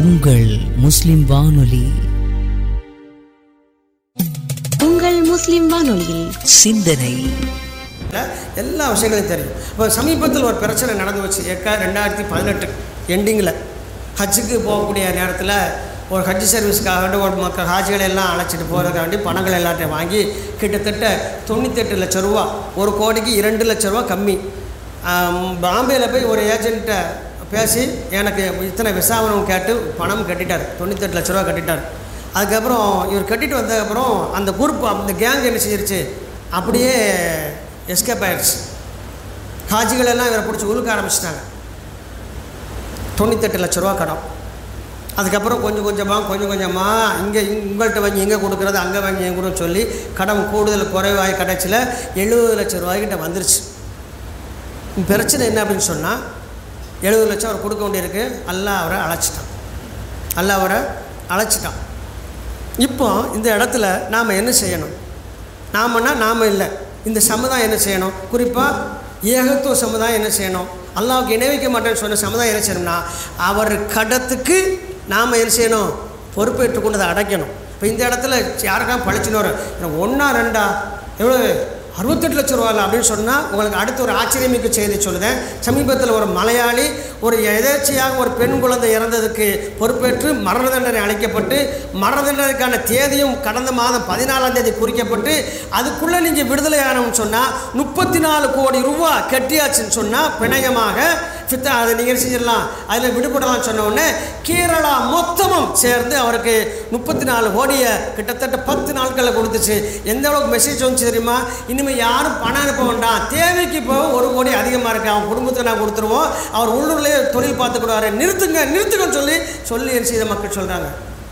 உங்கள் முஸ்லிம் வானொலி உங்கள் முஸ்லிம் வானொலியில் சிந்தனை எல்லா விஷயங்களையும் தெரியும் இப்போ சமீபத்தில் ஒரு பிரச்சனை நடந்து வச்சு ஏக்கா ரெண்டாயிரத்தி பதினெட்டு எண்டிங்கில் ஹஜ்ஜுக்கு போகக்கூடிய நேரத்தில் ஒரு ஹஜ் சர்வீஸ்க்காக வேண்டி ஒரு மக்கள் ஹாஜிகளை எல்லாம் அழைச்சிட்டு போகிறதுக்காண்டி பணங்கள் எல்லாத்தையும் வாங்கி கிட்டத்தட்ட தொண்ணூத்தெட்டு லட்ச ரூபா ஒரு கோடிக்கு இரண்டு லட்ச ரூபா கம்மி ஆம், பாம்பேயில் போய் ஒரு ஏஜென்ட்டை பேசி எனக்கு இத்தனை விசாவனம் கேட்டு பணம் கட்டிட்டார் தொண்ணூத்தெட்டு லட்ச ரூபா கட்டிட்டார் அதுக்கப்புறம் இவர் கட்டிட்டு வந்ததுக்கப்புறம் அந்த குரூப் அந்த கேங் என்ன செஞ்சிருச்சு அப்படியே எஸ்கேப் ஆயிடுச்சு ஹாஜிகள் எல்லாம் இவரை பிடிச்சி உழுக்க ஆரம்பிச்சிட்டாங்க தொண்ணூத்தெட்டு லட்ச ரூபா கடன் அதுக்கப்புறம் கொஞ்சம் கொஞ்சமாக கொஞ்சம் கொஞ்சமாக இங்கே உங்கள்கிட்ட வாங்கி இங்கே கொடுக்குறது அங்கே வாங்கி இங்கே கொடுன்னு சொல்லி கடன் கூடுதல் குறைவாய் கிடைச்சில எழுபது லட்ச ரூபாய்கிட்ட வந்துருச்சு பிரச்சனை என்ன அப்படின்னு சொன்னால் எழுபது லட்சம் அவர் கொடுக்க வேண்டியிருக்கு அல்லாஹ் அவரை அழைச்சிட்டான் அல்லாஹ் அவரை அழைச்சிட்டான் இப்போ இந்த இடத்துல நாம் என்ன செய்யணும் நாமன்னா நாம் இல்லை இந்த சமுதாயம் என்ன செய்யணும் குறிப்பாக ஏகத்துவ சமுதாயம் என்ன செய்யணும் அல்லாவுக்கு இணைவிக்க மாட்டேன்னு சொன்ன சமுதாயம் என்ன செய்யணும்னா அவர் கடத்துக்கு நாம் என்ன செய்யணும் பொறுப்பேற்றுக் கொண்டு அதை அடைக்கணும் இப்போ இந்த இடத்துல யாருக்கா பழிச்சுன்னு வரும் ஒன்றா ரெண்டா எவ்வளோ அறுபத்தெட்டு லட்ச ரூபா அப்படின்னு சொன்னால் உங்களுக்கு அடுத்து ஒரு ஆச்சரியமிக்க செய்தி சொல்லுதேன் சமீபத்தில் ஒரு மலையாளி ஒரு எதேச்சையாக ஒரு பெண் குழந்தை இறந்ததுக்கு பொறுப்பேற்று மரண தண்டனை அளிக்கப்பட்டு மரண தண்டனைக்கான தேதியும் கடந்த மாதம் பதினாலாம் தேதி குறிக்கப்பட்டு அதுக்குள்ளே நீங்கள் விடுதலை ஆனோம்னு சொன்னால் முப்பத்தி நாலு கோடி ரூபா கட்டியாச்சுன்னு சொன்னால் பிணையமாக ஃபித்தா அதை நீங்கள் செஞ்சிடலாம் அதில் விடுபடலாம்னு சொன்ன உடனே கேரளா மொத்தமும் சேர்ந்து அவருக்கு முப்பத்தி நாலு கோடியை கிட்டத்தட்ட பத்து நாட்களில் கொடுத்துச்சு எந்த அளவுக்கு மெசேஜ் வந்துச்சு தெரியுமா இனிமேல் யாரும் பணம் அனுப்ப வேண்டாம் தேவைக்கு இப்போ ஒரு கோடி அதிகமாக இருக்குது அவன் குடும்பத்தை நான் கொடுத்துருவோம் அவர் உள்ளூர்லேயே தொழில் பார்த்துக்கிடுவாரு நிறுத்துங்க நிறுத்துங்கன்னு சொல்லி சொல்லி என்ன செய்த மக்கள் சொல்கிறாங்க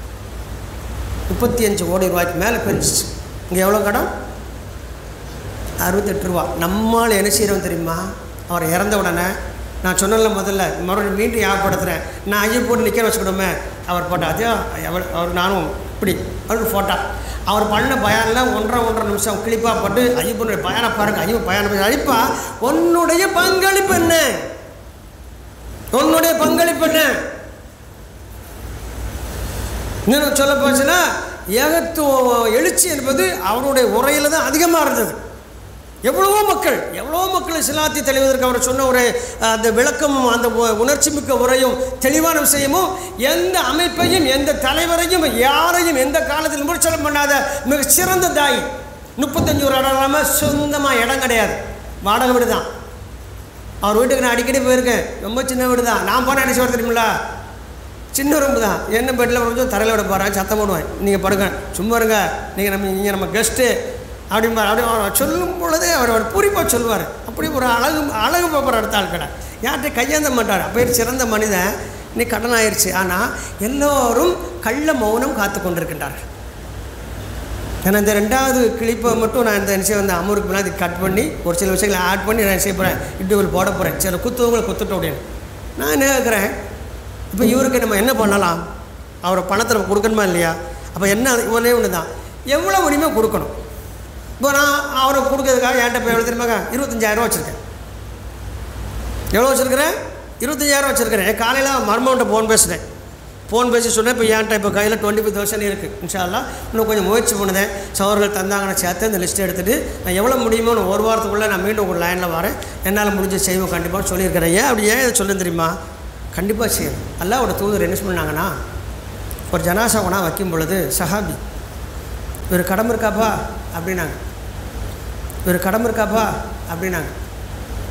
முப்பத்தி அஞ்சு கோடி ரூபாய்க்கு மேலே பெருந்துச்சு இங்கே எவ்வளோ கடன் அறுபத்தெட்டு ரூபா நம்மால் என்ன செய்கிறோம் தெரியுமா அவர் இறந்த உடனே நான் சொன்னல முதல்ல மறுபடியும் மீண்டும் ஞாபகப்படுத்துகிறேன் நான் ஐயோ போட்டு நிற்க வச்சுக்கிடுமே அவர் போட்டா அதே அவர் அவர் நானும் இப்படி அவருக்கு ஃபோட்டா அவர் பண்ண பயானில் ஒன்றரை ஒன்றரை நிமிஷம் கிளிப்பாக போட்டு ஐயப்பனுடைய பயானை பாருங்க ஐயோ பயானம் அழிப்பா உன்னுடைய பங்களிப்பு என்ன உன்னுடைய பங்களிப்பு என்ன இன்னும் சொல்ல போச்சுன்னா ஏகத்துவ எழுச்சி என்பது அவருடைய உரையில் தான் அதிகமாக இருந்தது எவ்வளவோ மக்கள் எவ்வளவோ மக்கள் இஸ்லாத்தை தெளிவதற்கு அவர் சொன்ன ஒரு அஹ், அந்த விளக்கமும் அந்த உ- உணர்ச்சி மிக்க உரையும் தெளிவான விஷயமும் எந்த அமைப்பையும் எந்த தலைவரையும் யாரையும் எந்த காலத்தில் விமர்சனம் பண்ணாத மிக சிறந்த தாய் முப்பத்தஞ்சு ஒரு இடம் இல்லாமல் சொந்தமாக இடம் கிடையாது வாடகை வீடு தான் அவர் வீட்டுக்கு நான் அடிக்கடி போயிருக்கேன் ரொம்ப சின்ன வீடு தான் நான் போனால் என்ன செய்வார் தெரியுமில்ல சின்ன ரூம் தான் என்ன பெட்டில் கொஞ்சம் தரையில் விட போகிறேன் சத்தம் போடுவேன் நீங்கள் படுங்க சும்மா இருங்க நீங்கள் நம்ம நீங்கள் நம்ம கெஸ்ட்டு அப்படிம்பார் அப்படி அவர் சொல்லும் பொழுதே அவர் ஒரு பூரிப்பாக சொல்லுவார் அப்படி ஒரு அழகு அழகு பார்ப்பற அடுத்த ஆள் கடை யார்கிட்ட கையேந்த மாட்டார் அப்போ சிறந்த மனிதன் இன்னைக்கு கடன் ஆயிடுச்சு ஆனால் எல்லோரும் கள்ள மௌனம் காத்து கொண்டிருக்கின்றார்கள் ஏன்னா இந்த ரெண்டாவது கிளிப்பை மட்டும் நான் இந்த விஷயம் வந்து அமருக்கு பின்னாடி கட் பண்ணி ஒரு சில விஷயங்களை ஆட் பண்ணி நான் செய்ய போகிறேன் இன்டர்வியூல் போட போகிறேன் சில குத்துவங்களை குத்துட்டோம் அப்படின்னு நான் என்ன கேட்குறேன் இப்போ இவருக்கு நம்ம என்ன பண்ணலாம் அவரை பணத்தை நம்ம கொடுக்கணுமா இல்லையா அப்போ என்ன ஒன்றே ஒன்று தான் எவ்வளோ முடியுமோ கொடுக்கணும் இப்போ நான் அவரை கொடுக்கறதுக்காக என்கிட்ட இப்போ எவ்வளோ தெரியுமாங்க இருபத்தஞ்சாயிரம் வச்சுருக்கேன் எவ்வளோ வச்சுருக்கிறேன் இருபத்தஞ்சாயிரம் வச்சுருக்கிறேன் காலையில் மர்மவன்ட்ட ஃபோன் பேசுகிறேன் ஃபோன் பேசி சொன்னேன் இப்போ என்கிட்ட இப்போ கையில் டுவெண்ட்டி ஃபைவ் தௌசண்ட் இருக்குது இன்ஷால்லா இன்னும் கொஞ்சம் முயற்சி பண்ணுதேன் சவர்கள் தந்தாங்கன்னு சேர்த்து அந்த லிஸ்ட் எடுத்துகிட்டு நான் எவ்வளோ முடியுமோ நான் ஒரு வாரத்துக்குள்ளே நான் மீண்டும் உங்கள் லைனில் வரேன் என்னால் முடிஞ்ச செய்வோம் கண்டிப்பாக சொல்லியிருக்கிறேன் ஏன் அப்படி ஏன் இதை சொல்ல தெரியுமா கண்டிப்பாக செய்யணும் அல்லாவோட தூதர் என்ன பண்ணாங்கன்னா ஒரு ஜனாசா கொண்டா வைக்கும் பொழுது சஹாபி ஒரு கடமை இருக்காப்பா அப்படின்னாங்க ஒரு கடமை இருக்காப்பா அப்படின்னாங்க